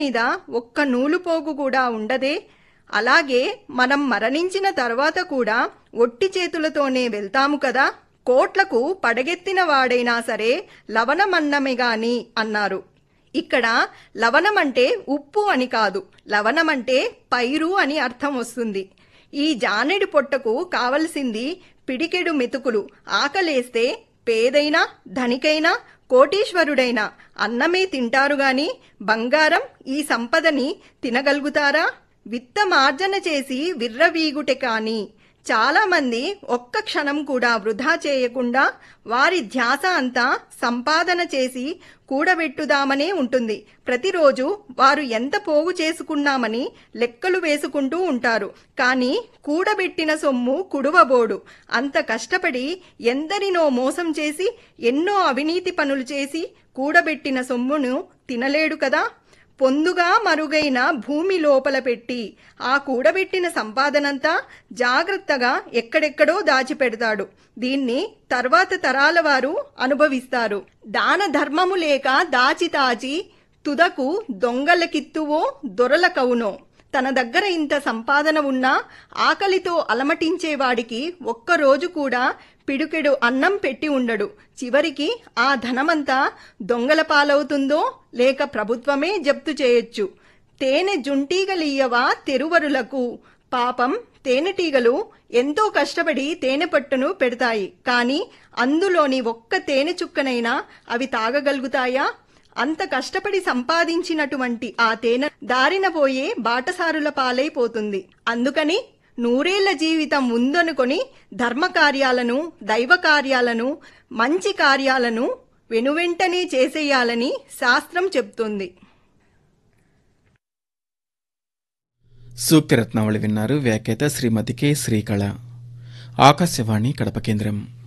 మీద ఒక్క నూలు పోగు కూడా ఉండదే అలాగే మనం మరణించిన తర్వాత కూడా ఒట్టి చేతులతోనే వెళ్తాము కదా కోట్లకు పడగెత్తిన వాడైనా సరే లవణమన్నమే గాని అన్నారు ఇక్కడ లవణమంటే ఉప్పు అని కాదు లవణమంటే పైరు అని అర్థం వస్తుంది ఈ జానెడి పొట్టకు కావలసింది పిడికెడు మెతుకులు ఆకలేస్తే పేదైనా ధనికైనా కోటీశ్వరుడైనా అన్నమే తింటారు గాని బంగారం ఈ సంపదని తినగలుగుతారా విత్తమార్జన చేసి విర్రవీగుటె కాని చాలా మంది ఒక్క క్షణం కూడా వృధా చేయకుండా వారి ధ్యాస అంతా సంపాదన చేసి కూడబెట్టుదామనే ఉంటుంది ప్రతిరోజు వారు ఎంత పోగు చేసుకున్నామని లెక్కలు వేసుకుంటూ ఉంటారు కానీ కూడబెట్టిన సొమ్ము కుడువబోడు అంత కష్టపడి ఎందరినో మోసం చేసి ఎన్నో అవినీతి పనులు చేసి కూడబెట్టిన సొమ్మును తినలేడు కదా పొందుగా మరుగైన భూమి లోపల పెట్టి ఆ కూడబెట్టిన సంపాదనంతా జాగ్రత్తగా ఎక్కడెక్కడో దాచిపెడతాడు దీన్ని తర్వాత తరాల వారు అనుభవిస్తారు దాన ధర్మము లేక దాచి తాచి తుదకు దొంగలకిత్తువో దొరలకవునో తన దగ్గర ఇంత సంపాదన ఉన్నా ఆకలితో అలమటించేవాడికి ఒక్కరోజు కూడా పిడుకెడు అన్నం పెట్టి ఉండడు చివరికి ఆ ధనమంతా దొంగల పాలవుతుందో లేక ప్రభుత్వమే జప్తు చేయొచ్చు తేనె జుంటీగలియ్యవా తెరువరులకు పాపం తేనెటీగలు ఎంతో కష్టపడి తేనె పట్టును పెడతాయి కానీ అందులోని ఒక్క తేనె చుక్కనైనా అవి తాగగలుగుతాయా అంత కష్టపడి సంపాదించినటువంటి ఆ తేనె దారిన పోయే బాటసారుల పాలైపోతుంది అందుకని నూరేళ్ల జీవితం ఉందనుకొని ధర్మ కార్యాలను దైవ కార్యాలను మంచి కార్యాలను వెనువెంటనే చేసేయాలని శాస్త్రం చెప్తుంది సూక్తి రత్నావళి విన్నారు వ్యాఖ్యాత శ్రీమతి కె శ్రీకళ ఆకాశవాణి కడప కేంద్రం